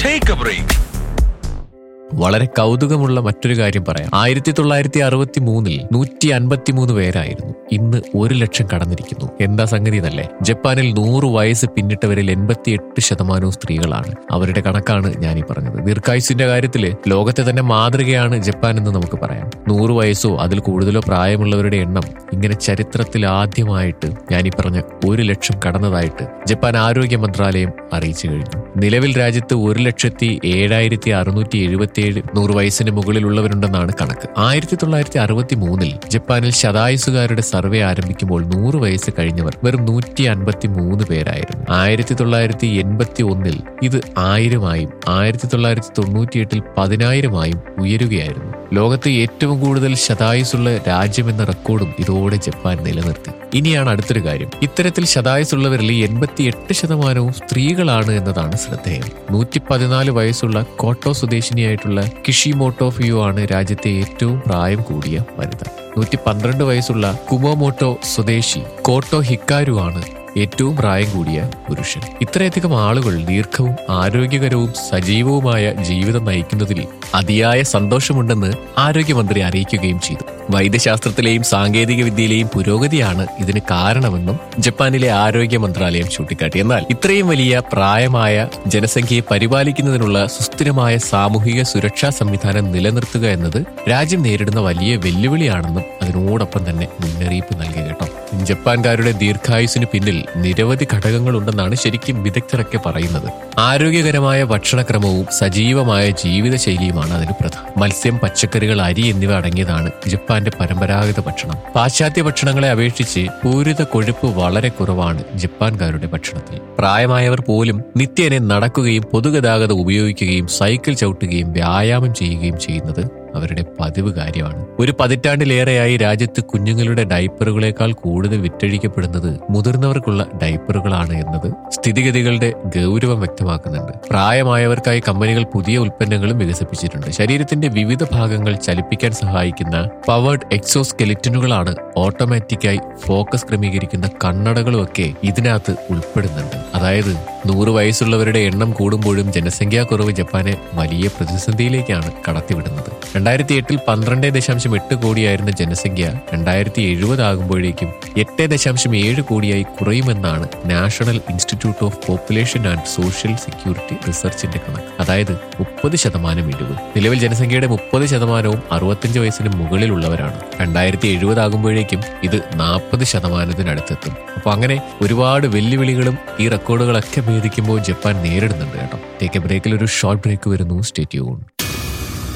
Take a break. വളരെ കൗതുകമുള്ള മറ്റൊരു കാര്യം പറയാം ആയിരത്തി തൊള്ളായിരത്തി അറുപത്തി മൂന്നിൽ നൂറ്റി അൻപത്തി മൂന്ന് പേരായിരുന്നു ഇന്ന് ഒരു ലക്ഷം കടന്നിരിക്കുന്നു എന്താ സംഗതി എന്നല്ലേ ജപ്പാനിൽ നൂറ് വയസ്സ് പിന്നിട്ടവരിൽ എൺപത്തിയെട്ട് ശതമാനവും സ്ത്രീകളാണ് അവരുടെ കണക്കാണ് ഞാൻ ഈ പറഞ്ഞത് ദീർഘായുസിന്റെ കാര്യത്തിൽ ലോകത്തെ തന്നെ മാതൃകയാണ് ജപ്പാൻ എന്ന് നമുക്ക് പറയാം നൂറ് വയസ്സോ അതിൽ കൂടുതലോ പ്രായമുള്ളവരുടെ എണ്ണം ഇങ്ങനെ ചരിത്രത്തിൽ ആദ്യമായിട്ട് ഞാൻ ഈ പറഞ്ഞ ഒരു ലക്ഷം കടന്നതായിട്ട് ജപ്പാൻ ആരോഗ്യ മന്ത്രാലയം അറിയിച്ചു കഴിഞ്ഞു നിലവിൽ രാജ്യത്ത് ഒരു ലക്ഷത്തി ഏഴായിരത്തി അറുന്നൂറ്റി എഴുപത്തിയേഴ് നൂറ് വയസ്സിന് മുകളിലുള്ളവരുണ്ടെന്നാണ് കണക്ക് ആയിരത്തി തൊള്ളായിരത്തി അറുപത്തി മൂന്നിൽ ജപ്പാനിൽ ശതായുസുകാരുടെ സർവേ ആരംഭിക്കുമ്പോൾ നൂറ് വയസ്സ് കഴിഞ്ഞവർ വെറും നൂറ്റി അൻപത്തി മൂന്ന് പേരായിരുന്നു ആയിരത്തി തൊള്ളായിരത്തി എൺപത്തി ഒന്നിൽ ഇത് ആയിരമായും ആയിരത്തി തൊള്ളായിരത്തി തൊണ്ണൂറ്റിയെട്ടിൽ പതിനായിരമായും ഉയരുകയായിരുന്നു ലോകത്ത് ഏറ്റവും കൂടുതൽ ശതായുസുള്ള രാജ്യമെന്ന റെക്കോർഡും ഇതോടെ ജപ്പാൻ നിലനിർത്തി ഇനിയാണ് അടുത്തൊരു കാര്യം ഇത്തരത്തിൽ ശതായുസുള്ളവരിൽ എൺപത്തി എട്ട് ശതമാനവും സ്ത്രീകളാണ് എന്നതാണ് ശ്രദ്ധേയം നൂറ്റി പതിനാല് വയസ്സുള്ള കോട്ടോ സ്വദേശിനിയായിട്ടുള്ള കിഷിമോട്ടോ ഫിയോ ആണ് രാജ്യത്തെ ഏറ്റവും പ്രായം കൂടിയ വനിത നൂറ്റി പന്ത്രണ്ട് വയസ്സുള്ള കുമോമോട്ടോ സ്വദേശി കോട്ടോ ഹിക്കാരു ആണ് ഏറ്റവും പ്രായം കൂടിയ പുരുഷൻ ഇത്രയധികം ആളുകൾ ദീർഘവും ആരോഗ്യകരവും സജീവവുമായ ജീവിതം നയിക്കുന്നതിൽ അതിയായ സന്തോഷമുണ്ടെന്ന് ആരോഗ്യമന്ത്രി അറിയിക്കുകയും ചെയ്തു വൈദ്യശാസ്ത്രത്തിലെയും സാങ്കേതിക വിദ്യയിലെയും പുരോഗതിയാണ് ഇതിന് കാരണമെന്നും ജപ്പാനിലെ ആരോഗ്യ മന്ത്രാലയം ചൂണ്ടിക്കാട്ടി എന്നാൽ ഇത്രയും വലിയ പ്രായമായ ജനസംഖ്യയെ പരിപാലിക്കുന്നതിനുള്ള സുസ്ഥിരമായ സാമൂഹിക സുരക്ഷാ സംവിധാനം നിലനിർത്തുക എന്നത് രാജ്യം നേരിടുന്ന വലിയ വെല്ലുവിളിയാണെന്നും അതിനോടൊപ്പം തന്നെ മുന്നറിയിപ്പ് നൽകി കേട്ടോ ജപ്പാൻകാരുടെ ദീർഘായുസിന് പിന്നിൽ നിരവധി ഘടകങ്ങളുണ്ടെന്നാണ് ശരിക്കും വിദഗ്ധരൊക്കെ പറയുന്നത് ആരോഗ്യകരമായ ഭക്ഷണക്രമവും സജീവമായ ജീവിതശൈലിയുമാണ് അതിന് പ്രധാനം മത്സ്യം പച്ചക്കറികൾ അരി എന്നിവ അടങ്ങിയതാണ് ജപ്പാന്റെ പരമ്പരാഗത ഭക്ഷണം പാശ്ചാത്യ ഭക്ഷണങ്ങളെ അപേക്ഷിച്ച് പൂരിത കൊഴുപ്പ് വളരെ കുറവാണ് ജപ്പാൻകാരുടെ ഭക്ഷണത്തിൽ പ്രായമായവർ പോലും നിത്യേന നടക്കുകയും പൊതുഗതാഗതം ഉപയോഗിക്കുകയും സൈക്കിൾ ചവിട്ടുകയും വ്യായാമം ചെയ്യുകയും ചെയ്യുന്നത് അവരുടെ പതിവ് കാര്യമാണ് ഒരു പതിറ്റാണ്ടിലേറെയായി രാജ്യത്ത് കുഞ്ഞുങ്ങളുടെ ഡൈപ്പറുകളേക്കാൾ കൂടുതൽ വിറ്റഴിക്കപ്പെടുന്നത് മുതിർന്നവർക്കുള്ള ഡൈപ്പറുകളാണ് എന്നത് സ്ഥിതിഗതികളുടെ ഗൗരവം വ്യക്തമാക്കുന്നുണ്ട് പ്രായമായവർക്കായി കമ്പനികൾ പുതിയ ഉൽപ്പന്നങ്ങളും വികസിപ്പിച്ചിട്ടുണ്ട് ശരീരത്തിന്റെ വിവിധ ഭാഗങ്ങൾ ചലിപ്പിക്കാൻ സഹായിക്കുന്ന പവേർഡ് എക്സോസ്കെലിറ്റനുകളാണ് ഓട്ടോമാറ്റിക്കായി ഫോക്കസ് ക്രമീകരിക്കുന്ന കണ്ണടകളുമൊക്കെ ഇതിനകത്ത് ഉൾപ്പെടുന്നുണ്ട് അതായത് നൂറ് വയസ്സുള്ളവരുടെ എണ്ണം കൂടുമ്പോഴും ജനസംഖ്യാ കുറവ് ജപ്പാനെ വലിയ പ്രതിസന്ധിയിലേക്കാണ് കടത്തിവിടുന്നത് രണ്ടായിരത്തി എട്ടിൽ പന്ത്രണ്ട് ദശാംശം എട്ട് കോടിയായിരുന്ന ജനസംഖ്യ രണ്ടായിരത്തി എഴുപത് ആകുമ്പോഴേക്കും എട്ട് ദശാംശം ഏഴ് കോടിയായി കുറയുമെന്നാണ് national institute of population and social security റിസർച്ചിന്റെ കണക്ക് അതായത് മുപ്പത് ശതമാനം ഇടിവ് നിലവിൽ ജനസംഖ്യയുടെ മുപ്പത് ശതമാനവും അറുപത്തിയഞ്ച് വയസ്സിന് മുകളിലുള്ളവരാണ് രണ്ടായിരത്തി എഴുപത് ആകുമ്പോഴേക്കും ഇത് നാൽപ്പത് ശതമാനത്തിനടുത്തെത്തും അപ്പൊ അങ്ങനെ ഒരുപാട് വെല്ലുവിളികളും ഈ റെക്കോർഡുകളൊക്കെ ഭേദിക്കുമ്പോൾ ജപ്പാൻ നേരിടുന്നുണ്ട് കേട്ടോ ടേക്ക് എ ബ്രേക്കിൽ ഒരു ഷോർട്ട് ബ്രേക്ക് വരുന്നു സ്റ്റേറ്റ്യൂൺ